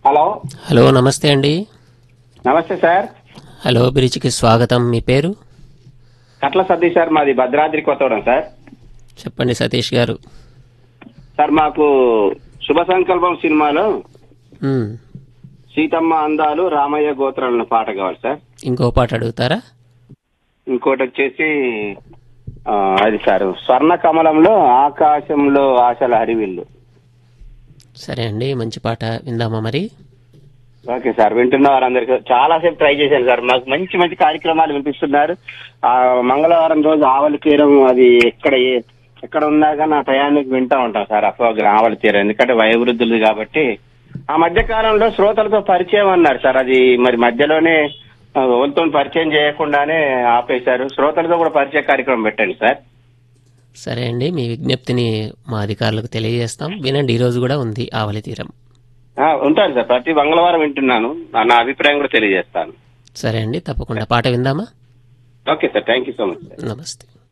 Hello hello నమస్తే అండి నమస్తే సార్ హలో అభిరుచికి స్వాగతం మీ పేరు కట్ల సతీష్ సార్ మాది భద్రాద్రి కొత్తగూడెం సార్ చెప్పండి సతీష్ గారు సార్ మాకు శుభ సంకల్పం సినిమాలో మ్మ్. సీతమ్మ అందాలు రామయ్య గోత్రాలను పాట కావాలి సార్ ఇంకో పాట అడుగుతారా ఇంకోటి వచ్చేసి ఆ, అది సార్ స్వర్ణ కమలంలో ఆకాశంలో ఆశల హరివిల్లు సరే అండి మంచి పాట విందామా మరి ఓకే సార్ వింటున్న వారందరికీ చాలా సేపు ట్రై చేశాను సార్ మాకు మంచి మంచి కార్యక్రమాలు వినిపిస్తున్నారు ఆ మంగళవారం రోజు ఆవలి తీరం అది ఎక్కడ ఏ- ఎక్కడ ఉన్నా కానీ ఆ టయానికి వింటా ఉంటాం సార్ ఆ ప్రోగ్రాం ఆవలి తీరం ఎందుకంటే వయోవృద్ధులు కాబట్టి ఆ మధ్య కాలంలో శ్రోతలతో పరిచయం అన్నారు సార్ అది మరి మధ్యలోనే ఆ, వాళ్ళతో పరిచయం చేయకుండానే ఆపేశారు శ్రోతలతో కూడా పరిచయ కార్యక్రమం పెట్టండి సార్ సరే అండి మీ విజ్ఞప్తిని మా అధికారులకు తెలియజేస్తాం వినండి ఈరోజు కూడా ఉంది ఆవలి తీరం ఆ, ఉంటాను సార్ ప్రతి మంగళవారం వింటున్నాను నా- నా అభిప్రాయం కూడా తెలియజేస్తాను సరే అండి తప్పకుండా పాట విందామా okay sir thank you so much sir నమస్తే